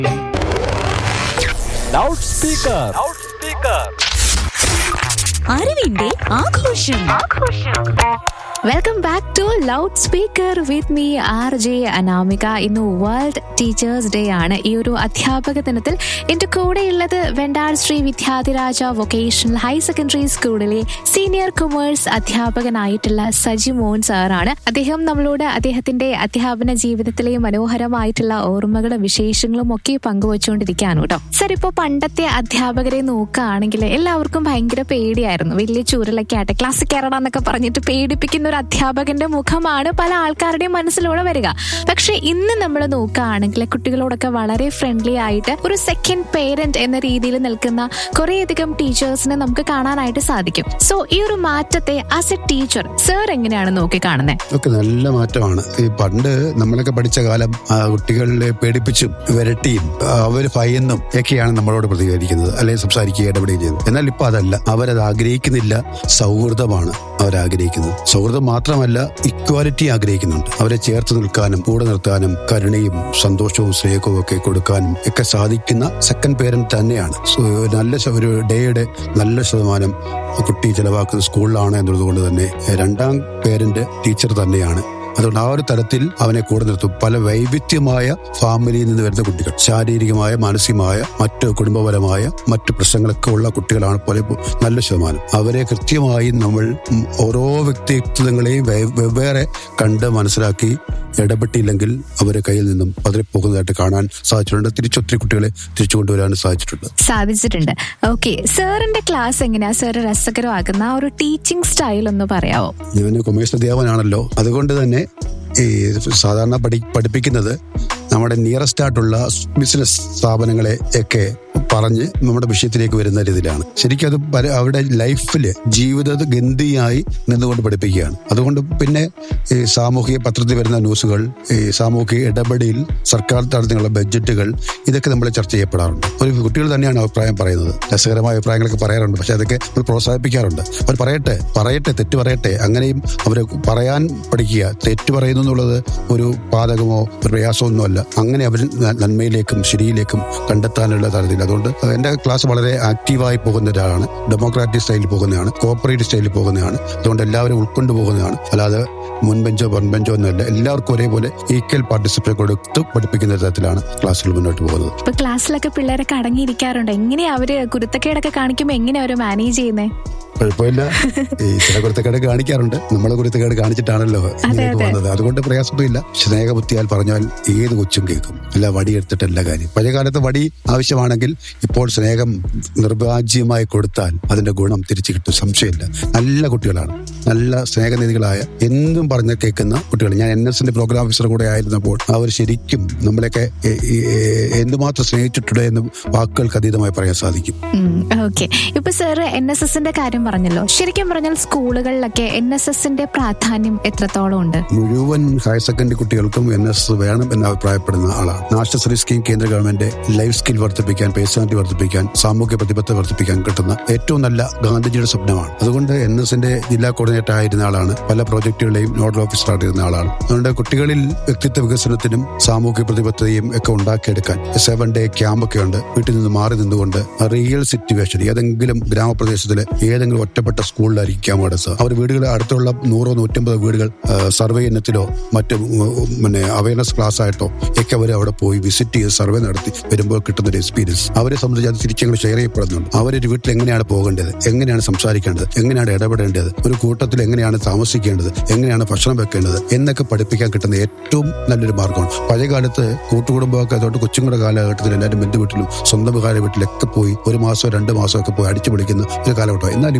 Loud speaker അറിവിന്റെ ആഘോഷം welcome back to loud speaker with me RJ ജെ അനാമിക ഇന്ന് വേൾഡ് ടീച്ചേഴ്സ് ഡേ ആണ് ഈ ഒരു അധ്യാപക ദിനത്തിൽ എന്റെ കൂടെയുള്ളത് Vendar Sree Vidyadhiraja vocational higher secondary സ്കൂളിലെ സീനിയർ കൊമേഴ്സ് അധ്യാപകനായിട്ടുള്ള സജി മോഹൻ സാറാണ് അദ്ദേഹം നമ്മളോട് അദ്ദേഹത്തിന്റെ അധ്യാപന ജീവിതത്തിലെ മനോഹരമായിട്ടുള്ള ഓർമ്മകളും വിശേഷങ്ങളും ഒക്കെ പങ്കുവച്ചുകൊണ്ടിരിക്കുകയാണ് കേട്ടോ സർ ഇപ്പൊ പണ്ടത്തെ അധ്യാപകരെ നോക്കുകയാണെങ്കിൽ എല്ലാവർക്കും ഭയങ്കര പേടിയായിരുന്നു വലിയ ചൂരലൊക്കെ ആട്ടെ ക്ലാസ്സിൽ കയറണം എന്നൊക്കെ പറഞ്ഞിട്ട് പേടിപ്പിക്കുന്ന ഒരു അധ്യാപകന്റെ മുഖമാണ് പല ആൾക്കാരുടെയും മനസ്സിലൂടെ വരിക പക്ഷെ ഇന്ന് നമ്മൾ നോക്കുകയാണെങ്കിൽ കുട്ടികളോടൊക്കെ വളരെ ഫ്രണ്ട്ലി ആയിട്ട് ഒരു സെക്കൻഡ് പേരന്റ് എന്ന രീതിയിൽ നിൽക്കുന്ന കുറേയധികം ടീച്ചേഴ്സിനെ നമുക്ക് കാണാനായിട്ട് സാധിക്കും സോ ഈ ഒരു മാറ്റത്തെ ആസ് എ ടീച്ചർ സർ എങ്ങനെയാണ് നോക്കി കാണുന്നത് ഒക്കെ നല്ല മാറ്റമാണ് ഈ പണ്ട് നമ്മളൊക്കെ പഠിച്ച കാലം ആ, കുട്ടികളെ പേടിപ്പിച്ചും വിരട്ടിയും അവർ ഭയന്നും ഒക്കെയാണ് നമ്മളോട് പ്രതികരിക്കുന്നത് അല്ലെങ്കിൽ സംസാരിക്കുകയും ഇടപെടുകയും ചെയ്യുന്നത് എന്നാൽ ഇപ്പൊ അതല്ല അവരത് ആഗ്രഹിക്കുന്നില്ല സൗഹൃദമാണ് അവരാഗ്രഹിക്കുന്നത് സൗഹൃദം മാത്രമല്ല ഇക്വാലിറ്റി ആഗ്രഹിക്കുന്നുണ്ട് അവരെ ചേർത്ത് നിൽക്കാനും കൂടെ നിർത്താനും കരുണയും സന്തോഷവും സ്നേഹവും ഒക്കെ കൊടുക്കാനും ഒക്കെ സാധിക്കുന്ന സെക്കൻഡ് പേരന്റ് തന്നെയാണ് സോ, നല്ല ശ- ഒരു ഡേയുടെ നല്ല ശതമാനം കുട്ടി ചെലവാക്കുന്നത് സ്കൂളിലാണ് എന്നുള്ളത് കൊണ്ട് തന്നെ രണ്ടാം പേരന്റ് ടീച്ചർ തന്നെയാണ് അതുകൊണ്ട് ആ ഒരു തലത്തിൽ അവനെ കൂടെ നിർത്തും പല വൈവിധ്യമായ ഫാമിലിയിൽ നിന്ന് വരുന്ന കുട്ടികൾ ശാരീരികമായ മാനസികമായ മറ്റ് കുടുംബപരമായ മറ്റ് പ്രശ്നങ്ങളൊക്കെ ഉള്ള കുട്ടികളാണ് പോലെ നല്ല ശതമാനം അവരെ കൃത്യമായി നമ്മൾ ഉം, ഓരോ വ്യക്തിത്വങ്ങളെയും വെ- വെവ്വേറെ കണ്ട് മനസ്സിലാക്കി ഇടപെട്ടില്ലെങ്കിൽ അവരെ കയ്യിൽ നിന്നും പതറിപ്പോകുന്നതായിട്ട് കാണാൻ സാധിച്ചിട്ടുണ്ട് തിരിച്ചൊത്തിരി കുട്ടികളെ തിരിച്ചു കൊണ്ടുവരാനും സാധിച്ചിട്ടുണ്ട് സാധിച്ചിട്ടുണ്ട് ഓക്കെ സാറിന്റെ ക്ലാസ് എങ്ങനെയാ സാർ രസകരമാക്കുന്ന ആ ഒരു ടീച്ചിങ് സ്റ്റൈൽ ഒന്ന് പറയാവോ ഞാൻ കൊമേഴ്സ് അധ്യാപനാണല്ലോ അതുകൊണ്ട് തന്നെ ഈ സാധാരണ പഠി പഠിപ്പിക്കുന്നത് നമ്മുടെ നിയറസ്റ്റ് ആയിട്ടുള്ള ബിസിനസ് സ്ഥാപനങ്ങളെ ഒക്കെ പറഞ്ഞ് നമ്മുടെ വിഷയത്തിലേക്ക് വരുന്ന രീതിയിലാണ് ശരിക്കും അത് പല- അവരുടെ ലൈഫില് ജീവിത ഗന്ധിയായി നിന്നുകൊണ്ട് പഠിപ്പിക്കുകയാണ് അതുകൊണ്ട് പിന്നെ ഈ സാമൂഹിക പത്രത്തിൽ വരുന്ന ന്യൂസുകൾ ഈ സാമൂഹിക ഇടപെടൽ സർക്കാർ തലത്തിലുള്ള ബഡ്ജറ്റുകൾ ഇതൊക്കെ നമ്മൾ ചർച്ച ചെയ്യപ്പെടാറുണ്ട് ഒരു കുട്ടികൾ തന്നെയാണ് അഭിപ്രായം പറയുന്നത് രസകരമായ അഭിപ്രായങ്ങളൊക്കെ പറയാറുണ്ട് പക്ഷെ അതൊക്കെ നമ്മൾ പ്രോത്സാഹിപ്പിക്കാറുണ്ട് അവർ പറയട്ടെ പറയട്ടെ തെറ്റ് പറയട്ടെ അങ്ങനെയും അവർ പറയാൻ പഠിക്കുക തെറ്റ് പറയുന്നു എന്നുള്ളത് ഒരു പാതകമോ ഒരു പ്രയാസമൊന്നും അല്ല അങ്ങനെ അവർ നന്മയിലേക്കും ശരിയിലേക്കും കണ്ടെത്താനുള്ള തരത്തിൽ അതുകൊണ്ട് എൻ്റെ ക്ലാസ് വളരെ ആക്റ്റീവായി പോകുന്ന ഒരാളാണ് ഡെമോക്രാറ്റിക് സ്റ്റൈലിൽ പോകുന്നതാണ് കോപ്പറേറ്റീവ് സ്റ്റൈലിൽ പോകുന്നതാണ് അതുകൊണ്ട് എല്ലാവരും ഉൾക്കൊണ്ടു പോകുന്നതാണ് അല്ലാതെ മുൻബെഞ്ചോ ബെഞ്ചോ ഒന്നുമല്ല എല്ലാവർക്കും ഒരേപോലെ ഈക്വൽ പാർട്ടിസിപ്പേറ്റ് കൊടുത്ത് പഠിപ്പിക്കുന്ന തരത്തിലാണ് ക്ലാസ്സുകൾ മുന്നോട്ട് പോകുന്നത് ഇപ്പൊ ക്ലാസ്സിലൊക്കെ പിള്ളേരൊക്കെ അടങ്ങിയിരിക്കാറുണ്ട് എങ്ങനെയാ അവര് കുരുത്തക്കേടൊക്കെ കാണിക്കുമ്പോ എങ്ങനെയാ അവര് മാനേജ് ചെയ്യുന്നേ കുഴപ്പമില്ല ഈ ചില കുരുത്തക്കേട് കാണിക്കാറുണ്ട് നമ്മളെ കുരുത്തക്കേട് കാണിച്ചിട്ടാണല്ലോ ഇങ്ങനെയൊക്കെ അതെ. വന്നത് അതുകൊണ്ട് പ്രയാസമൊന്നുമില്ല സ്നേഹബുദ്ധിയാൽ പറഞ്ഞാൽ ഏത് കൊച്ചും കേൾക്കും അല്ല വടി എടുത്തിട്ടല്ല കാര്യം പഴയ കാലത്ത് വടി ആവശ്യമാണെങ്കിൽ ഇപ്പോൾ സ്നേഹം നിർവാജ്യമായി കൊടുത്താൽ അതിന്റെ ഗുണം തിരിച്ചു കിട്ടും സംശയമില്ല നല്ല കുട്ടികളാണ് നല്ല സ്നേഹനിധികളായ എന്തും പറഞ്ഞ കേൾക്കുന്ന കുട്ടികൾ ഞാൻ എൻ എസിന്റെ പ്രോഗ്രാം ഓഫീസർ കൂടെ ആയിരുന്നപ്പോൾ അവർ ശരിക്കും നമ്മളെയൊക്കെ എ- എ- എ- എന്തുമാത്രം സ്നേഹിച്ചിട്ടുണ്ട് എന്ന് വാക്കുകൾക്ക് അതീതമായി പറയാൻ സാധിക്കും ഓക്കെ ഇപ്പൊ സാറ് എൻ എസ് എസിന്റെ കാര്യം പറഞ്ഞല്ലോ ശരിക്കും പറഞ്ഞാൽ സ്കൂളുകളിലൊക്കെ എൻ എസ് എസിന്റെ പ്രാധാന്യം എത്രത്തോളം ഉണ്ട് മുഴുവൻ ഹയർ സെക്കൻഡറി കുട്ടികൾക്കും എൻ എസ് വേണം എന്ന് അഭിപ്രായപ്പെടുന്ന ആളാണ് നാഷണൽ സർവീസ് സ്കീം കേന്ദ്ര ഗവൺമെന്റ് ലൈഫ് സ്കിൽ വർദ്ധിപ്പിക്കാൻ പേഴ്സണാലിറ്റി വർദ്ധിപ്പിക്കാൻ സാമൂഹ്യ പ്രതിബദ്ധത വർദ്ധിപ്പിക്കാൻ കിട്ടുന്ന ഏറ്റവും നല്ല ഗാന്ധിജിയുടെ സ്വപ്നമാണ് അതുകൊണ്ട് എൻ എസിന്റെ ജില്ലാ കോർഡിനേറ്റർ ആയിരുന്ന ആളാണ് പല പ്രോജക്റ്റുകളെയും നോഡൽ ഓഫീസർ ആയിരുന്ന ആളാണ് അതുകൊണ്ട് കുട്ടികളിൽ വ്യക്തിത്വ വികസനത്തിനും സാമൂഹ്യ പ്രതിബദ്ധതയും ഒക്കെ ഉണ്ടാക്കിയെടുക്കാൻ സെവൻ ഡേ ക്യാമ്പ് ഒക്കെ ഉണ്ട് വീട്ടിൽ നിന്ന് മാറി നിന്നുകൊണ്ട് റിയൽ സിറ്റുവേഷൻ ഏതെങ്കിലും ഗ്രാമപ്രദേശത്തിലെ ഏതെങ്കിലും ഒറ്റപ്പെട്ട സ്കൂളിലായിരിക്കും ക്യാമ്പ് നടത്തുക അവർ വീടുകൾ അടുത്തുള്ള നൂറോ നൂറ്റമ്പതോ വീടുകൾ ആ, സർവേ ഇനത്തിലോ മറ്റ് ഉം, പിന്നെ അവയർനെസ് ക്ലാസ് ആയിട്ടോ ഒക്കെ അവർ അവിടെ പോയി വിസിറ്റ് ചെയ്ത് സർവേ നടത്തി വരുമ്പോൾ കിട്ടുന്ന ഒരു എക്സ്പീരിയൻസ് അവരെ സംബന്ധിച്ച് അത് തിരിച്ചങ്ങൾ ഷെയർ ചെയ്യപ്പെടുന്നുണ്ട് അവരൊരു വീട്ടിൽ എങ്ങനെയാണ് പോകേണ്ടത് എങ്ങനെയാണ് സംസാരിക്കേണ്ടത് എങ്ങനെയാണ് ഇടപെടേണ്ടത് ഒരു കൂട്ടത്തിൽ എങ്ങനെയാണ് താമസിക്കേണ്ടത് എങ്ങനെയാണ് ഭക്ഷണം വെക്കേണ്ടത് എന്നൊക്കെ പഠിപ്പിക്കാൻ കിട്ടുന്ന ഏറ്റവും നല്ലൊരു മാർഗമാണ് പഴയ കാലത്ത് കൂട്ടുകുടുംബമൊക്കെ അതുകൊണ്ട് കൊച്ചുങ്ങളുടെ കാലഘട്ടത്തിൽ എല്ലാവരും ബന്ധു വീട്ടിലും സ്വന്തം കാല വീട്ടിലൊക്കെ പോയി ഒരു മാസമോ രണ്ട് മാസമോ ഒക്കെ പോയി അടിച്ചു പിടിക്കുന്ന ഒരു കാലഘട്ടം എന്നാൽ